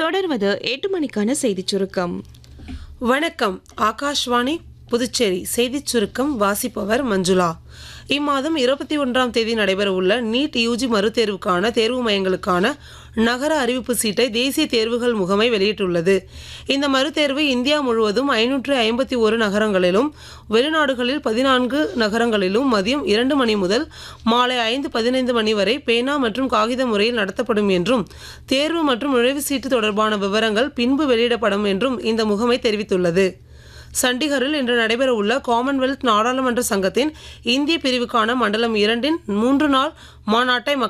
தொடர்வது எட்டு மணிக்கான செய்திச் சுருக்கம் வணக்கம் ஆகாஷ்வாணி புதுச்சேரி செய்திச் சுருக்கம் வாசிப்பவர் மஞ்சுளா இம்மாதம் இருபத்தி ஒன்றாம் தேதி நடைபெறவுள்ள நீட் யூஜி மறுதேர்வுக்கான தேர்வு மையங்களுக்கான நகர அறிவிப்பு சீட்டை தேசிய தேர்வுகள் முகமை வெளியிட்டுள்ளது இந்த மறுதேர்வு இந்தியா முழுவதும் ஐநூற்று ஐம்பத்தி ஒரு நகரங்களிலும் வெளிநாடுகளில் பதினான்கு நகரங்களிலும் மதியம் இரண்டு மணி முதல் மாலை ஐந்து பதினைந்து மணி வரை பேனா மற்றும் காகித முறையில் நடத்தப்படும் என்றும் தேர்வு மற்றும் நுழைவுச் சீட்டு தொடர்பான விவரங்கள் பின்பு வெளியிடப்படும் என்றும் இந்த முகமை தெரிவித்துள்ளது சண்டிகரில் இன்று நடைபெறவுள்ள காமன்வெல்த் நாடாளுமன்ற சங்கத்தின் இந்திய பிரிவுக்கான மண்டலம் இரண்டின் மூன்று நாள் மாநாட்டை